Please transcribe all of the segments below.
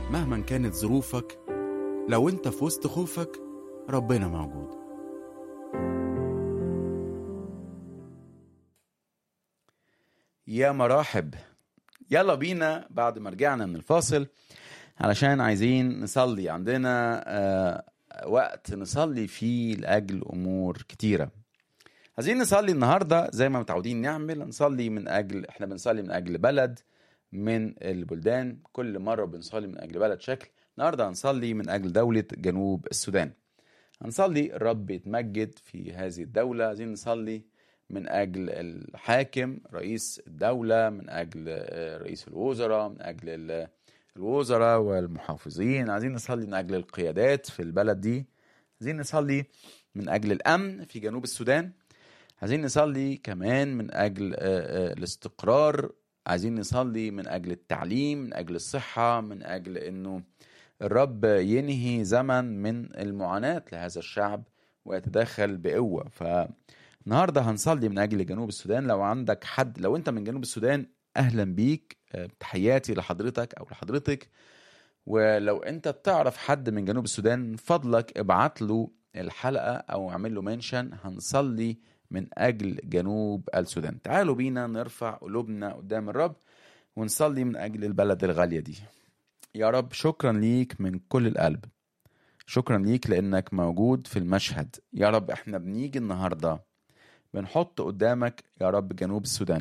مهما كانت ظروفك لو انت في وسط خوفك ربنا موجود يا مراحب يلا بينا بعد ما رجعنا من الفاصل علشان عايزين نصلي عندنا آه، وقت نصلي فيه لأجل أمور كتيرة عايزين نصلي النهاردة زي ما متعودين نعمل نصلي من أجل احنا بنصلي من أجل بلد من البلدان كل مرة بنصلي من أجل بلد شكل النهاردة هنصلي من أجل دولة جنوب السودان هنصلي الرب يتمجد في هذه الدولة عايزين نصلي من أجل الحاكم رئيس الدولة من أجل آه، رئيس الوزراء من أجل ال- الوزراء والمحافظين عايزين نصلي من أجل القيادات في البلد دي عايزين نصلي من أجل الأمن في جنوب السودان عايزين نصلي كمان من أجل آه، آه، الاستقرار عايزين نصلي من أجل التعليم من أجل الصحة من أجل أنه الرب ينهي زمن من المعاناة لهذا الشعب ويتدخل بقوة فالنهاردة هنصلي من أجل جنوب السودان لو عندك حد لو أنت من جنوب السودان أهلا بيك آه، تحياتي لحضرتك أو لحضرتك ولو أنت بتعرف حد من جنوب السودان من فضلك ابعت له الحلقة أو اعمل له منشن هنصلي من أجل جنوب السودان تعالوا بينا نرفع قلوبنا قدام الرب ونصلي من أجل البلد الغالية دي يا رب شكرا ليك من كل القلب شكرا ليك لأنك موجود في المشهد يا رب احنا بنيجي النهاردة بنحط قدامك يا رب جنوب السودان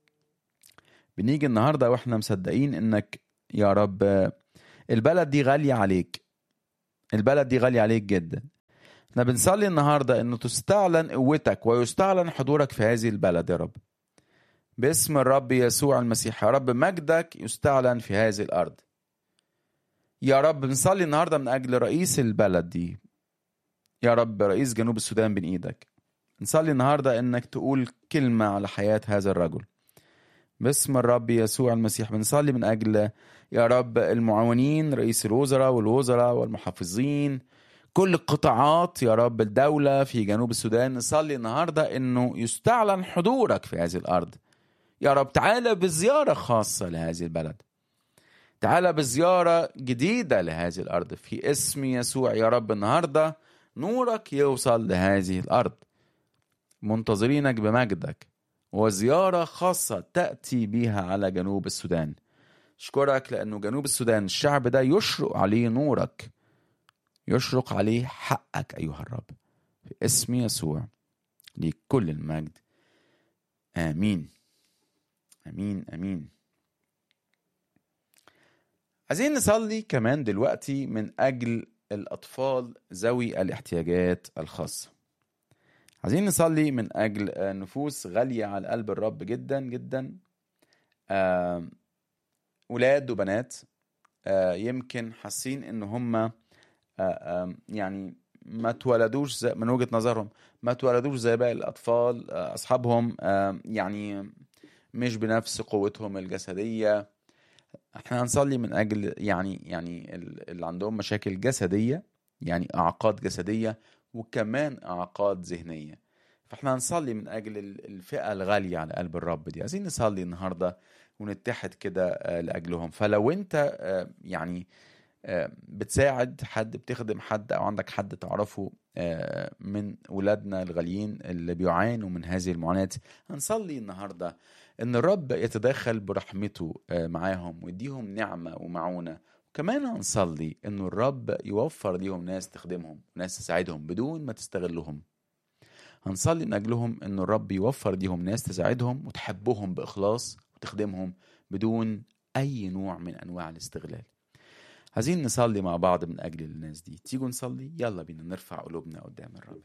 بنيجي النهاردة واحنا مصدقين انك يا رب البلد دي غالية عليك البلد دي غالية عليك جدا احنا بنصلي النهاردة انه تستعلن قوتك ويستعلن حضورك في هذه البلد يا رب باسم الرب يسوع المسيح يا رب مجدك يستعلن في هذه الارض يا رب بنصلي النهارده من اجل رئيس البلد دي يا رب رئيس جنوب السودان بين ايدك نصلي النهارده انك تقول كلمه على حياه هذا الرجل باسم الرب يسوع المسيح بنصلي من اجل يا رب المعاونين رئيس الوزراء والوزراء والمحافظين كل القطاعات يا رب الدولة في جنوب السودان نصلي النهاردة انه يستعلن حضورك في هذه الارض يا رب تعالى بزيارة خاصة لهذه البلد تعالى بزيارة جديدة لهذه الأرض في اسم يسوع يا رب النهاردة نورك يوصل لهذه الأرض منتظرينك بمجدك وزيارة خاصة تأتي بها على جنوب السودان أشكرك لأنه جنوب السودان الشعب ده يشرق عليه نورك يشرق عليه حقك أيها الرب في اسم يسوع ليك كل المجد آمين آمين آمين عايزين نصلي كمان دلوقتي من أجل الأطفال ذوي الاحتياجات الخاصة عايزين نصلي من أجل آه، نفوس غالية على قلب الرب جدا جدا آم، ولاد وبنات آه، يمكن حاسين إن هم آه، آم، يعني ما اتولدوش زي من وجهة نظرهم ما اتولدوش زي باقي الأطفال آه، أصحابهم آم، يعني مش بنفس قوتهم الجسدية احنا هنصلي من اجل يعني يعني ال- اللي عندهم مشاكل جسديه يعني اعاقات جسديه وكمان اعاقات ذهنيه فاحنا هنصلي من اجل ال- الفئه الغاليه على قلب الرب دي عايزين نصلي النهارده ونتحد كده آه، لاجلهم فلو انت آه، يعني آه، بتساعد حد بتخدم حد او عندك حد تعرفه آه، من ولادنا الغاليين اللي بيعانوا من هذه المعاناة هنصلي النهارده ان الرب يتدخل برحمته آه، معاهم ويديهم نعمة ومعونة وكمان هنصلي ان الرب يوفر ليهم ناس تخدمهم ناس تساعدهم بدون ما تستغلهم هنصلي من اجلهم ان الرب يوفر ليهم ناس تساعدهم وتحبهم باخلاص وتخدمهم بدون اي نوع من انواع الاستغلال عايزين نصلي مع بعض من اجل الناس دي تيجوا نصلي يلا بينا نرفع قلوبنا قدام الرب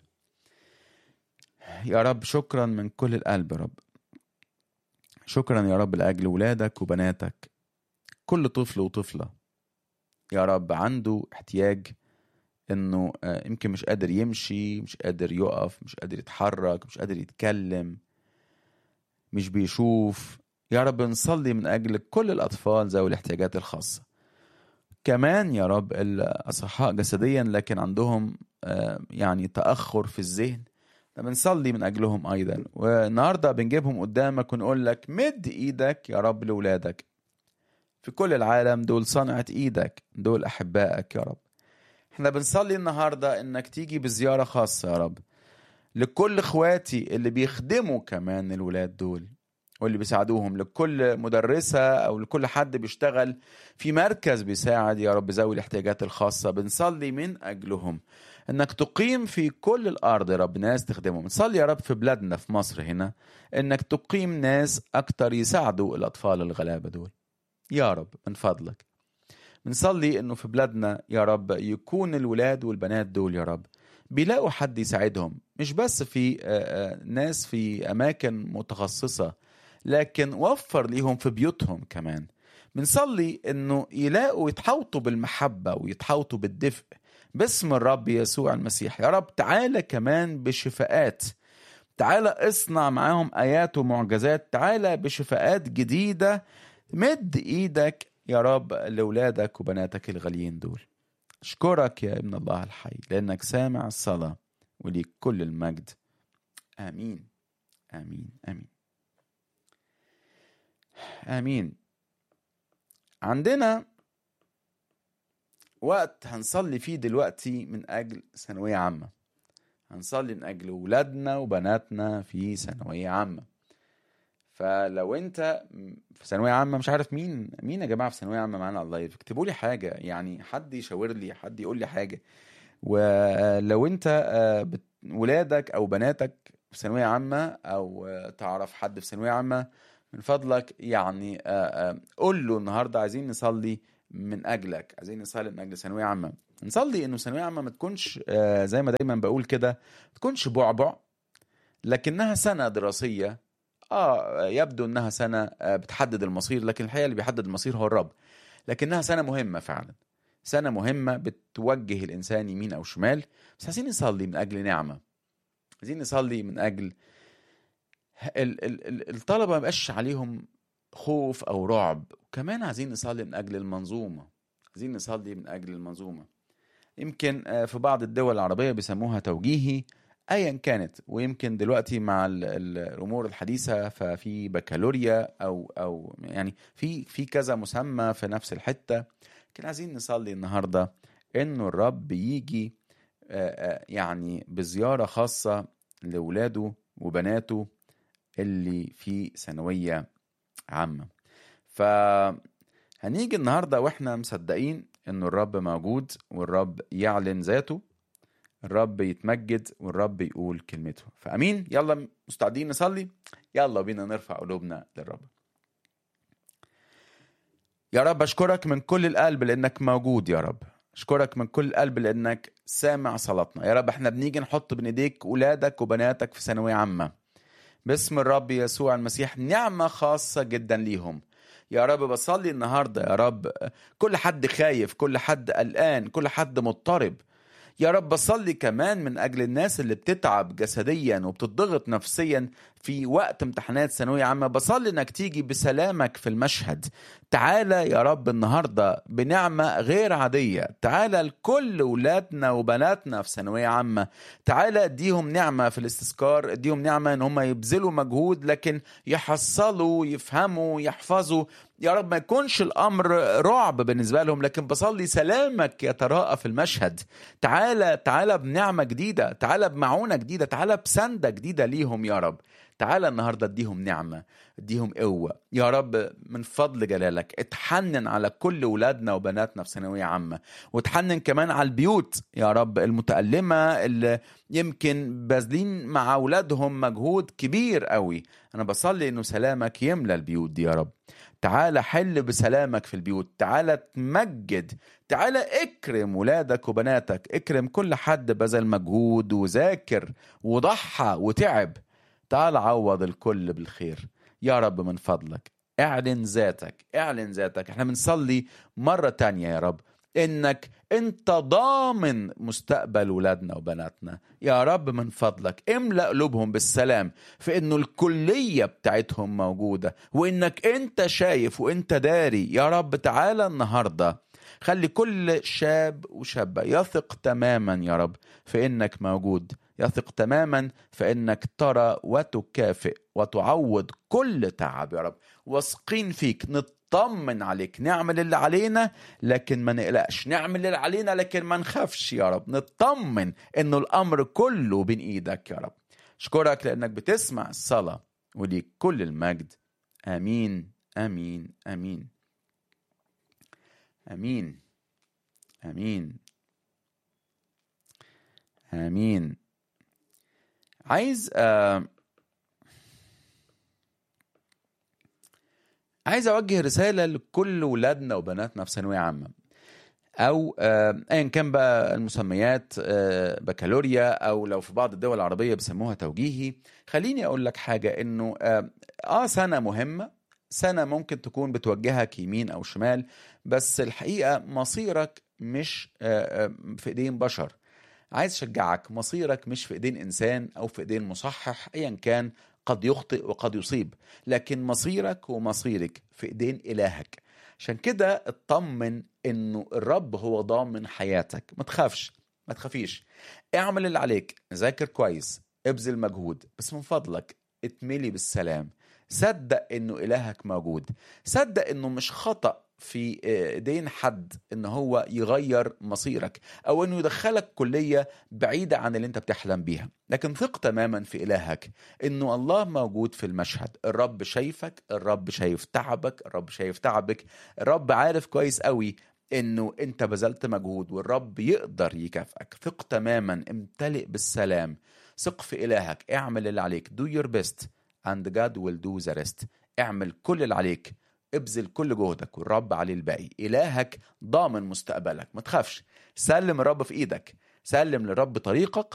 يا رب شكرا من كل القلب يا رب شكرا يا رب لاجل ولادك وبناتك كل طفل وطفله يا رب عنده احتياج انه آه، يمكن مش قادر يمشي مش قادر يقف مش قادر يتحرك مش قادر يتكلم مش بيشوف يا رب نصلي من اجل كل الاطفال ذوي الاحتياجات الخاصه كمان يا رب الاصحاء جسديا لكن عندهم آه، يعني تاخر في الذهن بنصلي من اجلهم ايضا والنهارده بنجيبهم قدامك ونقول لك مد ايدك يا رب لاولادك في كل العالم دول صنعة ايدك دول احبائك يا رب احنا بنصلي النهارده انك تيجي بزياره خاصه يا رب لكل اخواتي اللي بيخدموا كمان الولاد دول واللي بيساعدوهم لكل مدرسة أو لكل حد بيشتغل في مركز بيساعد يا رب ذوي الاحتياجات الخاصة بنصلي من أجلهم انك تقيم في كل الارض يا رب ناس تخدمهم نصلي يا رب في بلادنا في مصر هنا انك تقيم ناس اكتر يساعدوا الاطفال الغلابه دول يا رب من فضلك بنصلي انه في بلادنا يا رب يكون الولاد والبنات دول يا رب بيلاقوا حد يساعدهم مش بس في ناس في اماكن متخصصه لكن وفر ليهم في بيوتهم كمان بنصلي انه يلاقوا يتحوطوا بالمحبه ويتحوطوا بالدفء باسم الرب يسوع المسيح يا رب تعالى كمان بشفاءات تعالى اصنع معاهم ايات ومعجزات تعالى بشفاءات جديده مد ايدك يا رب لاولادك وبناتك الغاليين دول اشكرك يا ابن الله الحي لانك سامع الصلاه وليك كل المجد امين امين امين امين عندنا وقت هنصلي فيه دلوقتي من اجل ثانويه عامه هنصلي من اجل ولادنا وبناتنا في ثانويه عامه فلو انت في ثانويه عامه مش عارف مين مين يا جماعه في ثانويه عامه معانا على اللايف اكتبوا لي حاجه يعني حد يشاور لي حد يقول لي حاجه ولو انت ولادك او بناتك في ثانويه عامه او تعرف حد في ثانويه عامه من فضلك يعني قول له النهارده عايزين نصلي من اجلك عايزين نصلي من اجل ثانويه عامه نصلي انه ثانويه عامه ما تكونش زي ما دايما بقول كده ما تكونش بعبع لكنها سنه دراسيه اه يبدو انها سنه بتحدد المصير لكن الحقيقه اللي بيحدد المصير هو الرب لكنها سنه مهمه فعلا سنه مهمه بتوجه الانسان يمين او شمال بس عايزين نصلي من اجل نعمه عايزين نصلي من اجل ال- ال- ال- الطلبه ما يبقاش عليهم خوف او رعب وكمان عايزين نصلي من اجل المنظومه عايزين نصلي من اجل المنظومه يمكن في بعض الدول العربيه بيسموها توجيهي ايا كانت ويمكن دلوقتي مع ال ال الامور الحديثه ففي بكالوريا او او يعني في في كذا مسمى في نفس الحته لكن عايزين نصلي النهارده انه الرب يجي يعني بزياره خاصه لاولاده وبناته اللي في ثانويه عامه فهنيجي النهارده واحنا مصدقين انه الرب موجود والرب يعلن ذاته الرب يتمجد والرب يقول كلمته فامين يلا مستعدين نصلي يلا بينا نرفع قلوبنا للرب يا رب اشكرك من كل القلب لانك موجود يا رب اشكرك من كل القلب لانك سامع صلاتنا يا رب احنا بنيجي نحط بين ايديك ولادك وبناتك في ثانويه عامه باسم الرب يسوع المسيح نعمه خاصه جدا ليهم يا رب بصلي النهارده يا رب كل حد خايف كل حد قلقان كل حد مضطرب يا رب بصلي كمان من اجل الناس اللي بتتعب جسديا وبتضغط نفسيا في وقت امتحانات ثانويه عامه بصلي انك تيجي بسلامك في المشهد تعالى يا رب النهارده بنعمه غير عاديه تعالى لكل ولادنا وبناتنا في ثانويه عامه تعالى اديهم نعمه في الاستذكار اديهم نعمه ان هم يبذلوا مجهود لكن يحصلوا يفهموا يحفظوا يا رب ما يكونش الامر رعب بالنسبه لهم لكن بصلي سلامك يتراءى في المشهد تعالى تعالى بنعمه جديده تعالى بمعونه جديده تعالى بسنده جديده ليهم يا رب تعالى النهارده اديهم نعمه اديهم قوه يا رب من فضل جلالك اتحنن على كل ولادنا وبناتنا في ثانويه عامه وتحنن كمان على البيوت يا رب المتالمه اللي يمكن باذلين مع اولادهم مجهود كبير قوي انا بصلي انه سلامك يملى البيوت دي يا رب تعالى حل بسلامك في البيوت تعالى تمجد تعالى اكرم ولادك وبناتك اكرم كل حد بذل مجهود وذاكر وضحى وتعب تعال عوض الكل بالخير يا رب من فضلك اعلن ذاتك اعلن ذاتك احنا بنصلي مرة تانية يا رب انك انت ضامن مستقبل ولادنا وبناتنا يا رب من فضلك املأ قلوبهم بالسلام في انه الكلية بتاعتهم موجودة وانك انت شايف وانت داري يا رب تعالى النهارده خلي كل شاب وشابة يثق تماما يا رب في انك موجود يثق تماما فانك ترى وتكافئ وتعوض كل تعب يا رب واثقين فيك نطمن عليك نعمل اللي علينا لكن ما نقلقش نعمل اللي علينا لكن ما نخافش يا رب نطمن انه الامر كله بين ايدك يا رب اشكرك لانك بتسمع الصلاه وليك كل المجد امين امين امين امين امين امين عايز آه عايز اوجه رساله لكل ولادنا وبناتنا في ثانويه عامه او آه، ايا كان بقى المسميات آه، بكالوريا او لو في بعض الدول العربيه بيسموها توجيهي خليني اقول لك حاجه انه اه آه، سنه مهمه سنه ممكن تكون بتوجهك يمين او شمال بس الحقيقه مصيرك مش آه، آه، في ايدين بشر عايز اشجعك مصيرك مش في ايدين انسان او في ايدين مصحح ايا كان قد يخطئ وقد يصيب لكن مصيرك ومصيرك في ايدين الهك عشان كده اطمن انه الرب هو ضامن حياتك ما تخافش ما تخافيش اعمل اللي عليك ذاكر كويس ابذل مجهود بس من فضلك اتملي بالسلام صدق انه الهك موجود صدق انه مش خطأ في ايدين حد ان هو يغير مصيرك او انه يدخلك كليه بعيده عن اللي انت بتحلم بيها لكن ثق تماما في الهك انه الله موجود في المشهد الرب شايفك الرب شايف تعبك الرب شايف تعبك الرب عارف كويس قوي انه انت بذلت مجهود والرب يقدر يكافئك ثق تماما امتلئ بالسلام ثق في الهك اعمل اللي عليك do your best and God will do the rest اعمل كل اللي عليك ابذل كل جهدك والرب عليه الباقي إلهك ضامن مستقبلك ما تخافش سلم الرب في إيدك سلم للرب طريقك